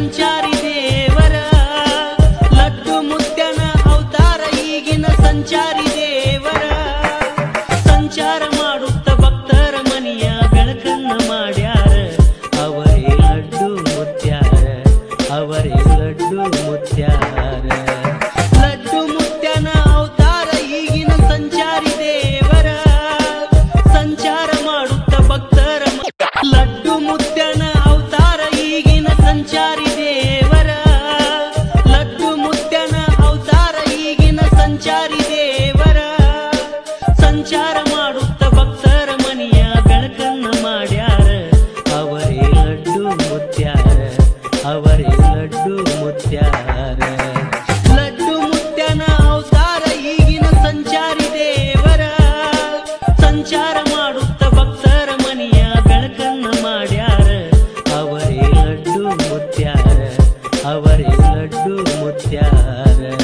ಸಂಚಾರಿ ದೇವರ ಲಡ್ಡು ಮುತ್ಯನ ಅವತಾರ ಈಗಿನ ಸಂಚಾರಿ ದೇವರ ಸಂಚಾರ ಮಾಡುತ್ತ ಭಕ್ತರ ಮನೆಯ ಬೆಳಕನ್ನ ಮಾಡ್ಯಾರ ಅವರೇ ಲಡ್ಡು ಮುತ್ಯಾರ ಅವರೇ ಲಡ್ಡು ಮುತ್ಯಾರ ಲಡ್ಡು ಮುತ್ಯನ ಅವತಾರ ಈಗಿನ ಸಂಚಾರಿ ದೇವರ ಸಂಚಾರ ಮಾಡುತ್ತ ಭಕ್ತರ ಮ- ಲಡ್ಡು ಮುತ್ಯನ ಅವತಾರ ಈಗಿನ ಸಂಚಾರಿ ದೇವರ ಲಡ್ಡು ಮುತ್ಯನ ಅವತಾರ ಈಗಿನ ಸಂಚಾರಿ ದೇವರ ಸಂಚಾರ ಮಾಡುತ್ತ ಭಕ್ತರ ಮನೆಯ ಬೆಳಕನ್ನ ಮಾಡ್ಯಾರ ಅವರೇ ಲಡ್ಡು ಮುತ್ಯಾರ ಅವರೇ ಲಡ್ಡು ಮುತ್ಯಾರ ಲಡ್ಡು ಮುತ್ಯನ ಅವತಾರ ಈಗಿನ ಸಂಚಾರಿ ದೇವರ ಸಂಚಾರ ಮಾಡುತ್ತ ಭಕ್ತರ ಮನೆಯ ಬೆಳಕನ್ನ ಮಾಡ್ಯಾರ ಅವರೇ ಲಡ್ಡು ಮುತ್ಯಾರ ಅವರೇ ಲಡ್ಡು ಮುತ್ಯಾರ